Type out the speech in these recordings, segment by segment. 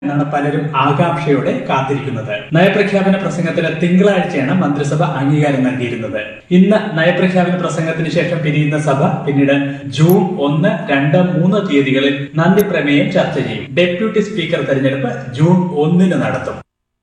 എന്നാണ് പലരും ആകാംക്ഷയോടെ കാത്തിരിക്കുന്നത് നയപ്രഖ്യാപന പ്രസംഗത്തിന് തിങ്കളാഴ്ചയാണ് മന്ത്രിസഭ അംഗീകാരം നൽകിയിരുന്നത് ഇന്ന് നയപ്രഖ്യാപന പ്രസംഗത്തിന് ശേഷം പിരിയുന്ന സഭ പിന്നീട് ജൂൺ ഒന്ന് രണ്ട് മൂന്ന് തീയതികളിൽ നന്ദി പ്രമേയം ചർച്ച ചെയ്യും ഡെപ്യൂട്ടി സ്പീക്കർ തെരഞ്ഞെടുപ്പ് ജൂൺ ഒന്നിന് നടത്തും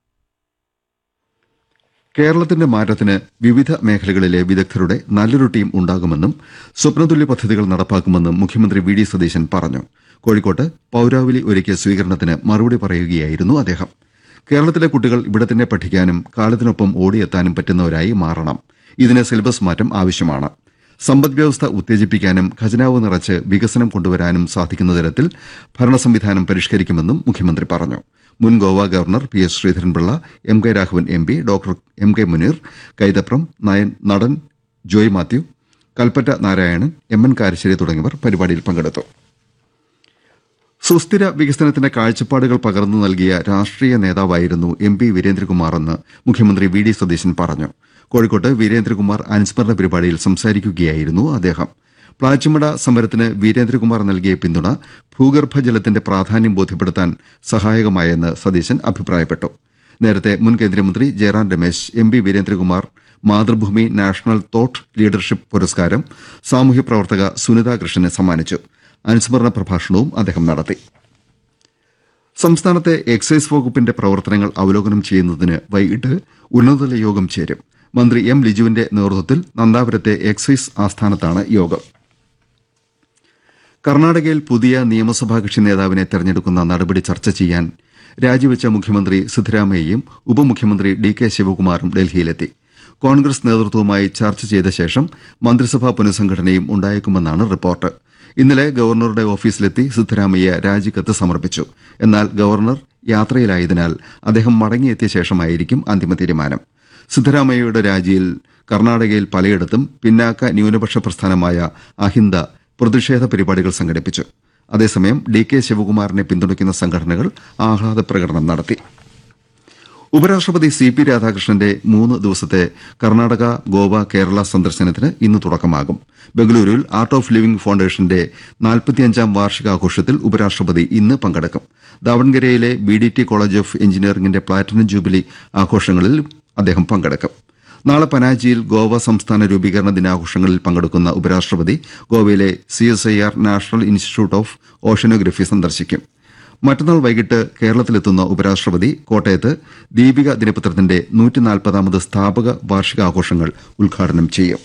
കേരളത്തിന്റെ മാറ്റത്തിന് വിവിധ മേഖലകളിലെ വിദഗ്ധരുടെ നല്ലൊരു ടീം ഉണ്ടാകുമെന്നും സ്വപ്നതുല്യ പദ്ധതികൾ നടപ്പാക്കുമെന്നും മുഖ്യമന്ത്രി വി ഡി സതീശൻ പറഞ്ഞു കോഴിക്കോട്ട് പൌരാവലി ഒരുക്കിയ സ്വീകരണത്തിന് മറുപടി പറയുകയായിരുന്നു അദ്ദേഹം കേരളത്തിലെ കുട്ടികൾ ഇവിടെ തന്നെ പഠിക്കാനും കാലത്തിനൊപ്പം ഓടിയെത്താനും പറ്റുന്നവരായി മാറണം ഇതിന് സിലബസ് മാറ്റം ആവശ്യമാണ് സമ്പദ് വ്യവസ്ഥ ഉത്തേജിപ്പിക്കാനും ഖജനാവ് നിറച്ച് വികസനം കൊണ്ടുവരാനും സാധിക്കുന്ന തരത്തിൽ ഭരണ സംവിധാനം പരിഷ്കരിക്കുമെന്നും മുഖ്യമന്ത്രി പറഞ്ഞു മുൻ Goa governor P S Sreedharan Pillai M K Raghavan M P doctor M K Muneer Kaithapram നയൻ നടൻ ജോയ് മാത്യു കൽപ്പറ്റ നാരായണൻ എം എൻ കാരശ്ശേരി തുടങ്ങിയവർ പരിപാടിയിൽ പങ്കെടുത്തു സുസ്ഥിര വികസനത്തിന്റെ കാഴ്ചപ്പാടുകൾ പകർന്നു നൽകിയ രാഷ്ട്രീയ നേതാവായിരുന്നു എം പി വീരേന്ദ്രകുമാറെന്ന് മുഖ്യമന്ത്രി വി ഡി സതീശൻ പറഞ്ഞു കോഴിക്കോട്ട് വീരേന്ദ്രകുമാർ അനുസ്മരണ പരിപാടിയിൽ സംസാരിക്കുകയായിരുന്നു അദ്ദേഹം പ്ലാച്ചിമട സമരത്തിന് വീരേന്ദ്രകുമാർ നൽകിയ പിന്തുണ ഭൂഗർഭജലത്തിന്റെ പ്രാധാന്യം ബോധ്യപ്പെടുത്താൻ സഹായകമായെന്ന് സതീശൻ അഭിപ്രായപ്പെട്ടു നേരത്തെ മുൻ കേന്ദ്രമന്ത്രി Jairam Ramesh M P Veerendrakumar Mathrubhumi national thought leadership പുരസ്കാരം സാമൂഹ്യ പ്രവർത്തക സുനിതാ കൃഷ്ണന് സമ്മാനിച്ചു അനുസ്മരണ പ്രഭാഷണവും അദ്ദേഹം നടത്തി സംസ്ഥാനത്തെ എക്സൈസ് വകുപ്പിന്റെ പ്രവർത്തനങ്ങൾ അവലോകനം ചെയ്യുന്നതിന് വൈകിട്ട് ഉന്നതതല യോഗം ചേരും മന്ത്രി എം ലിജുവിന്റെ നേതൃത്വത്തിൽ നന്ദാപുരത്തെ എക്സൈസ് ആസ്ഥാനത്താണ് യോഗം കർണാടകയിൽ പുതിയ നിയമസഭാ കക്ഷി നേതാവിനെ തെരഞ്ഞെടുക്കുന്ന നടപടി ചർച്ച ചെയ്യാൻ രാജിവെച്ച മുഖ്യമന്ത്രി സിദ്ധരാമയ്യയും ഉപമുഖ്യമന്ത്രി ഡി കെ ശിവകുമാറും ഡൽഹിയിലെത്തി കോൺഗ്രസ് നേതൃത്വവുമായി ചർച്ച ചെയ്ത ശേഷം മന്ത്രിസഭാ പുനഃസംഘടനയും ഉണ്ടായേക്കുമെന്നാണ് റിപ്പോർട്ട് ഇന്നലെ ഗവർണറുടെ ഓഫീസിലെത്തി സിദ്ധരാമയ്യ രാജിക്കത്ത് സമർപ്പിച്ചു എന്നാൽ ഗവർണർ യാത്രയിലായതിനാൽ അദ്ദേഹം മടങ്ങിയെത്തിയ ശേഷമായിരിക്കും അന്തിമ തീരുമാനം സിദ്ധരാമയ്യയുടെ രാജിയിൽ കർണാടകയിൽ പലയിടത്തും പിന്നാക്ക ന്യൂനപക്ഷ പ്രസ്ഥാനമായ അഹിന്ദ പ്രതിഷേധ പരിപാടികൾ സംഘടിപ്പിച്ചു അതേസമയം ഡി കെ ശിവകുമാറിനെ പിന്തുണയ്ക്കുന്ന സംഘടനകൾ ആഹ്ലാദ പ്രകടനം നടത്തി ഉപരാഷ്ട്രപതി സി പി രാധാകൃഷ്ണന്റെ മൂന്ന് ദിവസത്തെ കർണാടക ഗോവ കേരള സന്ദർശനത്തിന് ഇന്ന് തുടക്കമാകും ബംഗളൂരുവിൽ ആർട്ട് ഓഫ് ലിവിംഗ് ഫൌണ്ടേഷന്റെ നാൽപ്പത്തിയഞ്ചാം വാർഷികാഘോഷത്തിൽ ഉപരാഷ്ട്രപതി ഇന്ന് പങ്കെടുക്കും ദാവൺഗരയിലെ B D T college of എഞ്ചിനീയറിംഗിന്റെ പ്ലാറ്റിനം ജൂബിലി ആഘോഷങ്ങളിൽ അദ്ദേഹം പങ്കെടുക്കും നാളെ പനാജിയിൽ ഗോവ സംസ്ഥാന രൂപീകരണ ദിനാഘോഷങ്ങളിൽ പങ്കെടുക്കുന്ന ഉപരാഷ്ട്രപതി ഗോവയിലെ C S I R national institute of oceanography സന്ദർശിക്കും മറ്റന്നാൾ വൈകിട്ട് കേരളത്തിലെത്തുന്ന ഉപരാഷ്ട്രപതി കോട്ടയത്ത് ദീപിക ദിനപത്രത്തിന്റെ നൂറ്റിനാൽപ്പതാമത് സ്ഥാപക വാർഷികാഘോഷങ്ങൾ ഉദ്ഘാടനം ചെയ്യും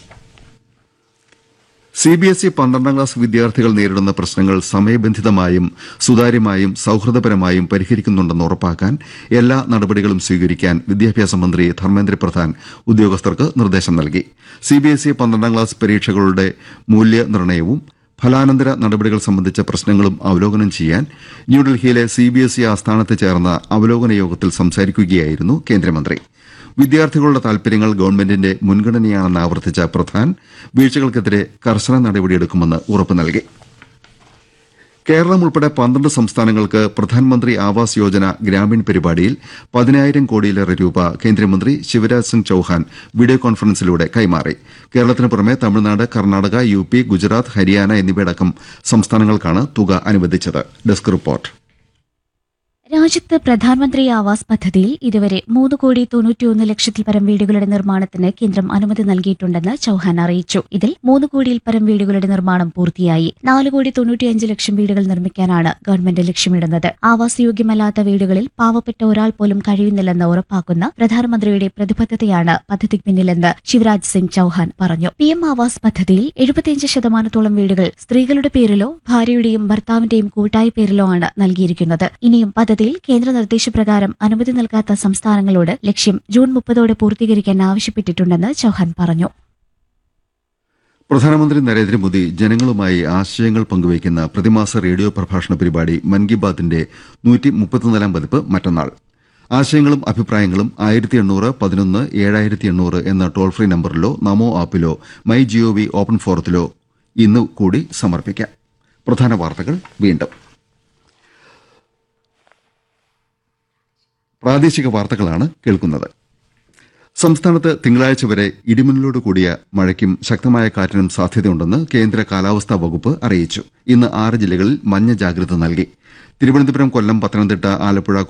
സി ബി എസ് ഇ പന്ത്രണ്ടാം ക്ലാസ് വിദ്യാർത്ഥികൾ നേരിടുന്ന പ്രശ്നങ്ങൾ സമയബന്ധിതമായും സുതാര്യമായും സൌഹൃദപരമായും പരിഹരിക്കുന്നുണ്ടെന്ന് ഉറപ്പാക്കാൻ എല്ലാ നടപടികളും സ്വീകരിക്കാൻ വിദ്യാഭ്യാസ മന്ത്രി ധർമ്മേന്ദ്ര പ്രധാൻ ഉദ്യോഗസ്ഥർക്ക് നിർദ്ദേശം നൽകി സി ബി എസ് ഇ പന്ത്രണ്ടാം ക്ലാസ് പരീക്ഷകളുടെ മൂല്യനിർണ്ണയവും ഫലാനന്തര നടപടികൾ സംബന്ധിച്ച പ്രശ്നങ്ങളും അവലോകനം ചെയ്യാൻ ന്യൂഡൽഹിയിലെ സി ബി എസ് ഇ ആസ്ഥാനത്ത് ചേർന്ന അവലോകന യോഗത്തിൽ സംസാരിക്കുകയായിരുന്നു കേന്ദ്രമന്ത്രി വിദ്യാർത്ഥികളുടെ താൽപര്യങ്ങൾ ഗവൺമെന്റിന്റെ മുൻഗണനയാണെന്ന് ആവർത്തിച്ച പ്രധാൻ വീഴ്ചകൾക്കെതിരെ കർശന നടപടിയെടുക്കുമെന്ന് ഉറപ്പു നൽകി കേരളം ഉൾപ്പെടെ പന്ത്രണ്ട് സംസ്ഥാനങ്ങൾക്ക് പ്രധാനമന്ത്രി ആവാസ് യോജന ഗ്രാമീൺ പരിപാടിയിൽ പതിനായിരം കോടിയിലേറെ രൂപ കേന്ദ്രമന്ത്രി ശിവരാജ് സിംഗ് ചൌഹാൻ വീഡിയോ കോൺഫറൻസിലൂടെ കൈമാറി കേരളത്തിന് പുറമെ തമിഴ്നാട് കർണാടക യു പി ഗുജറാത്ത് ഹരിയാന എന്നിവയടക്കം സംസ്ഥാനങ്ങൾക്കാണ് തുക അനുവദിച്ചത് ഡെസ്ക് റിപ്പോർട്ട് രാജ്യത്ത് പ്രധാനമന്ത്രി ആവാസ് പദ്ധതിയിൽ ഇതുവരെ മൂന്ന് കോടി തൊണ്ണൂറ്റിയൊന്ന് ലക്ഷത്തിൽ പരം വീടുകളുടെ നിർമ്മാണത്തിന് കേന്ദ്രം അനുമതി നൽകിയിട്ടുണ്ടെന്ന് ചൌഹാൻ അറിയിച്ചു ഇതിൽ മൂന്ന് കോടിയിൽ പരം വീടുകളുടെ നിർമ്മാണം പൂർത്തിയായി നാല് കോടി തൊണ്ണൂറ്റിയഞ്ച് ലക്ഷം വീടുകൾ നിർമ്മിക്കാനാണ് ഗവൺമെന്റ് ലക്ഷ്യമിടുന്നത് ആവാസ് യോഗ്യമല്ലാത്ത വീടുകളിൽ പാവപ്പെട്ട ഒരാൾ പോലും കഴിയുന്നില്ലെന്ന് ഉറപ്പാക്കുന്ന പ്രധാനമന്ത്രിയുടെ പ്രതിബദ്ധതയാണ് പദ്ധതിക്ക് പിന്നിലെന്ന് ശിവരാജ് സിംഗ് ചൌഹാൻ പറഞ്ഞു പി എം ആവാസ് പദ്ധതിയിൽ എഴുപത്തിയഞ്ച് ശതമാനത്തോളം വീടുകൾ സ്ത്രീകളുടെ പേരിലോ ഭാര്യയുടെയും ഭർത്താവിന്റെയും കൂട്ടായ പേരിലോ ആണ് നൽകിയിരിക്കുന്നത് ഇനിയും പദ്ധതിയിൽ കേന്ദ്ര നിർദ്ദേശപ്രകാരം അനുമതി നൽകാത്ത സംസ്ഥാനങ്ങളോട് ലക്ഷ്യം ജൂൺ മുപ്പതോടെ പൂർത്തീകരിക്കാൻ ആവശ്യപ്പെട്ടിട്ടുണ്ടെന്ന് ചൌഹാൻ പറഞ്ഞു പ്രധാനമന്ത്രി നരേന്ദ്രമോദി ജനങ്ങളുമായി ആശയങ്ങൾ പങ്കുവയ്ക്കുന്ന പ്രതിമാസ റേഡിയോ പ്രഭാഷണ പരിപാടി മൻ കി ബാത്തിന്റെ നൂറ്റി മുപ്പത്തിനാലാം പതിപ്പ് മറ്റന്നാൾ ആശയങ്ങളും അഭിപ്രായങ്ങളും ആയിരത്തി എണ്ണൂറ് പതിനൊന്ന് ഏഴായിരത്തി എണ്ണൂറ് എന്ന ടോൾ ഫ്രീ നമ്പറിലോ നമോ ആപ്പിലോ മൈ ജിഒവി ഓപ്പൺ ഫോറത്തിലോ ഇന്ന് കൂടി സമർപ്പിക്കാം പ്രധാന വാർത്തകൾ വീണ്ടും പ്രാദേശിക വാർത്തകളാണ് കേൾക്കുന്നത് സംസ്ഥാനത്ത് തിങ്കളാഴ്ച വരെ ഇടിമിന്നലോട് കൂടിയ മഴയ്ക്കും ശക്തമായ കാറ്റിനും സാധ്യതയുണ്ടെന്ന് കേന്ദ്ര കാലാവസ്ഥാ വകുപ്പ് അറിയിച്ചു ഇന്ന് ആറ് ജില്ലകളിൽ മഞ്ഞ ജാഗ്രത നൽകി തിരുവനന്തപുരം കൊല്ലം പത്തനംതിട്ട ആലപ്പുഴ